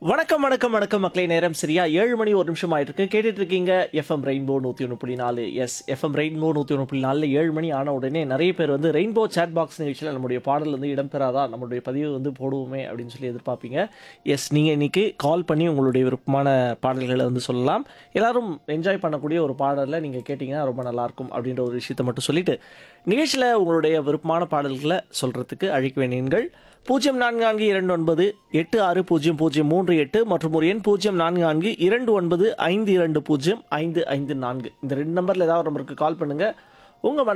வணக்கம் வணக்கம் வணக்கம் மக்களே நேரம் சரியா ஏழு மணி ஒரு நிமிஷம் ஆயிட்டு இருக்கு கேட்டுட்டு இருக்கீங்க எஃப்எம் ரெயின்போ நூற்றி ஒன்று புள்ளி நாலு எஸ் எஃப்எம் ரெயின்போ நூற்றி ஒன்று புள்ளி நாலில் ஏழு மணி ஆன உடனே நிறைய பேர் வந்து ரெயின்போ சேட் பாக்ஸ் நிகழ்ச்சியில் நம்மளுடைய பாடல் வந்து இடம்பெறாதா நம்மளுடைய பதிவு வந்து போடுவோமே அப்படின்னு சொல்லி எதிர்பார்ப்பீங்க எஸ் நீங்கள் இன்னைக்கு கால் பண்ணி உங்களுடைய விருப்பமான பாடல்களை வந்து சொல்லலாம் எல்லாரும் என்ஜாய் பண்ணக்கூடிய ஒரு பாடலில் நீங்கள் கேட்டிங்கன்னா ரொம்ப நல்லாயிருக்கும் அப்படின்ற ஒரு விஷயத்தை மட்டும் சொல்லிட்டு நிகழ்ச்சியில் உங்களுடைய விருப்பமான பாடல்களை சொல்கிறதுக்கு அழைக்க வேண்டியீர்கள் பூஜ்ஜியம் நான்கு நான்கு இரண்டு ஒன்பது எட்டு ஆறு பூஜ்ஜியம் பூஜ்ஜியம் மூன்று எட்டு மற்றும் ஒரு எண் பூஜ்ஜியம் நான்கு நான்கு இரண்டு ஒன்பது ஐந்து இரண்டு பூஜ்ஜியம் ஐந்து ஐந்து நான்கு இந்த ரெண்டு நம்பரில் ஏதாவது ஒரு நம்பருக்கு கால் பண்ணுங்கள் உங்கள்